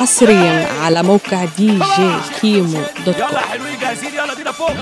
حصريا على موقع دي جي كيمو دوت كوم يلا حلوين جاهزين يلا بينا فوق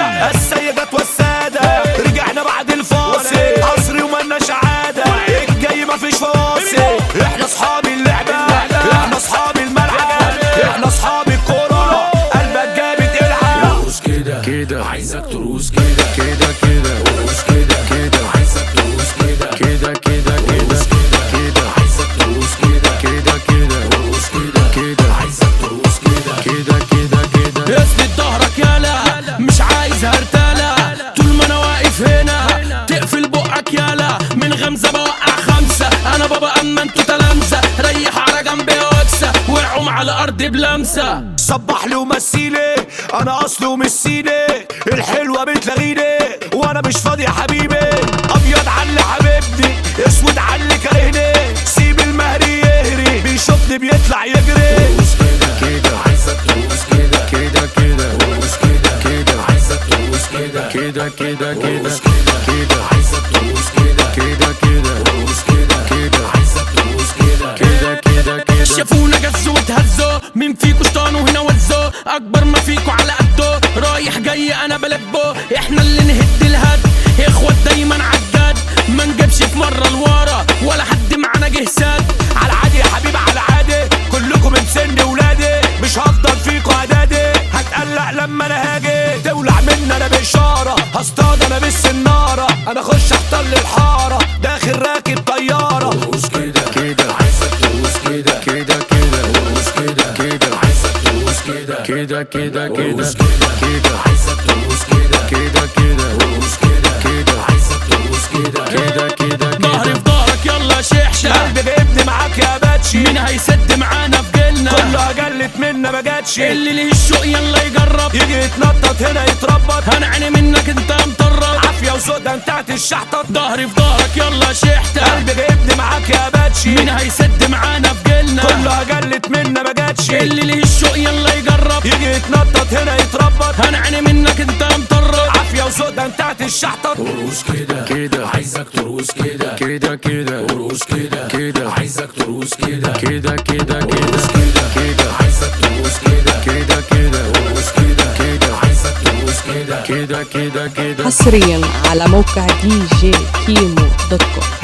السيدات والسادة رجعنا بعد الفاصل عصري ومالناش عادة الجاي مفيش فاصل احنا اصحاب اللعبة احنا اصحاب الملعب احنا اصحاب الكورة قلبك جامد العب ترقص كده كده عايزك ترقص كده كده كده ارقص كده كده عايزك ترقص كده كده كده كده كده عايزك ترقص كده كده كده ارقص كده كده عايزك ترقص كده كده كده كده اسند ظهرك يالا مش عايز هرتالة طول ما انا واقف هنا تقفل بقك يالا من غمزة بوقع خمسة انا بابا اما انتوا تلامسة ريح على جنبي واكسة وقعوا على الارض بلمسة صبح لي ومسيلي انا اصلي ومسيني الحلوه بتلاغيني وانا مش فاضي يا حبيبي ابيض علي حبيبني اسود علي كارهني سيب المهري يهري بيشوفني بيطلع يجري ارقص كده كده عايزك ترقص كده كده كده ارقص كده كده عايزك ترقص كده كده كده كده كده عايزك ترقص كده كده كده ارقص كده كده عايزك ترقص كده كده كده كده شافونا جزوا وتهزوا مين فيكوا شطان وهنا وزوا اكبر ما فيكوا على قده رايح جاي انا بلبه احنا اللي نهد الهد اخوات دايما عالجد ما نجيبش في مره لورا ولا حد معانا جه سد على عادي يا حبيبي على عادي كلكم من سن ولادي مش هفضل فيكوا عدادي هتقلق لما انا هاجي تولع مني انا باشاره هصطاد انا بالسناره انا اخش احتل الحاره داخل راكب طياره ارقص كده كده عايزك ترقص كده كده كده ارقص كده كده عايزك ترقص كده كده كده كده كده عايزك ترقص كده كده كده ارقص كده كده عايزك ترقص كده كده كده ظهري كده في ظهرك يلا شحشه قلبي جايبني معاك يا باتشي مين هيسد معانا في جيلنا كله جلت منا ما جاتش اللي ليه الشوق يلا يجرب يجي يتنطط هنا يتربط هنعاني منك انت مطرب عافيه وسودا انتهت الشحطه ظهري في ظهرك يلا شحته قلبي جايبني معاك يا باتشي مين هيسد معانا في جيلنا كله جلت منا ما جاتش اللي ليه الشوق يلا يجرب يجي يتنطط هنا يتربط هنعاني منك انت مطرب عافيه وسودا انتهت الشحطه ارقص كده كده عايزك ترقص كده كده كده ارقص كده كده عايزك ترقص كده كده كده كده كده كده عايزك ترقص كده كده كده ارقص كده كده عايزك ترقص كده كده كده كده حصريا على موقع دي جي كيمو دوت كوم